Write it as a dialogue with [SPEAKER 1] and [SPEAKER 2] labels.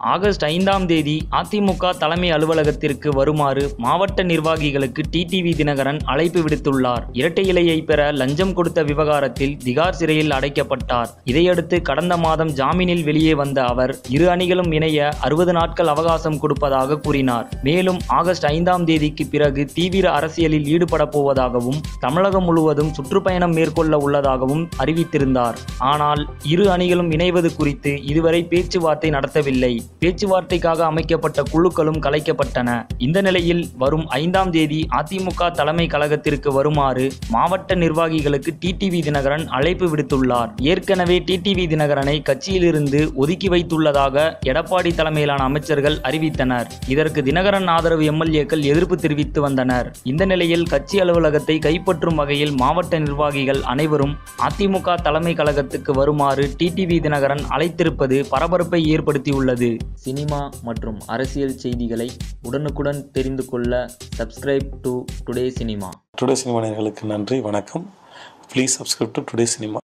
[SPEAKER 1] August ஐந்தாம் தேதி அதிமுக தலைமை அலுவலகத்திற்கு வருமாறு மாவட்ட நிர்வாகிகளுக்கு டிடிவி தினகரன் அழைப்பு விடுத்துள்ளார் இரட்டை இலையை பெற லஞ்சம் கொடுத்த விவகாரத்தில் திகார் சிறையில் அடைக்கப்பட்டார் இதையடுத்து கடந்த மாதம் ஜாமீனில் வெளியே வந்த அவர் இரு அணிகளும் இணைய அறுபது நாட்கள் அவகாசம் கொடுப்பதாக கூறினார் மேலும் ஆகஸ்ட் ஐந்தாம் தேதிக்கு பிறகு தீவிர அரசியலில் ஈடுபட போவதாகவும் தமிழகம் முழுவதும் சுற்றுப்பயணம் மேற்கொள்ள உள்ளதாகவும் அறிவித்திருந்தார் ஆனால் இரு அணிகளும் இணைவது குறித்து இதுவரை பேச்சுவார்த்தை நடத்தவில்லை பேச்சுவார்த்தைக்காக அமைக்கப்பட்ட குழுக்களும் கலைக்கப்பட்டன இந்த நிலையில் வரும் ஐந்தாம் தேதி அதிமுக தலைமை கழகத்திற்கு வருமாறு மாவட்ட நிர்வாகிகளுக்கு டிடிவி தினகரன் அழைப்பு விடுத்துள்ளார் ஏற்கனவே டிடிவி தினகரனை கட்சியிலிருந்து ஒதுக்கி வைத்துள்ளதாக எடப்பாடி தலைமையிலான அமைச்சர்கள் அறிவித்தனர் இதற்கு தினகரன் ஆதரவு எம்எல்ஏக்கள் எதிர்ப்பு தெரிவித்து வந்தனர் இந்த நிலையில் கட்சி அலுவலகத்தை கைப்பற்றும் வகையில் மாவட்ட நிர்வாகிகள் அனைவரும் அதிமுக தலைமை கழகத்துக்கு வருமாறு டிடிவி தினகரன் அழைத்திருப்பது பரபரப்பை ஏற்படுத்தியுள்ளது சினிமா மற்றும் அரசியல் செய்திகளை உடனுக்குடன் தெரிந்து கொள்ள subscribe to today cinema
[SPEAKER 2] today cinema நேயர்களுக்கு நன்றி வணக்கம் please subscribe to today cinema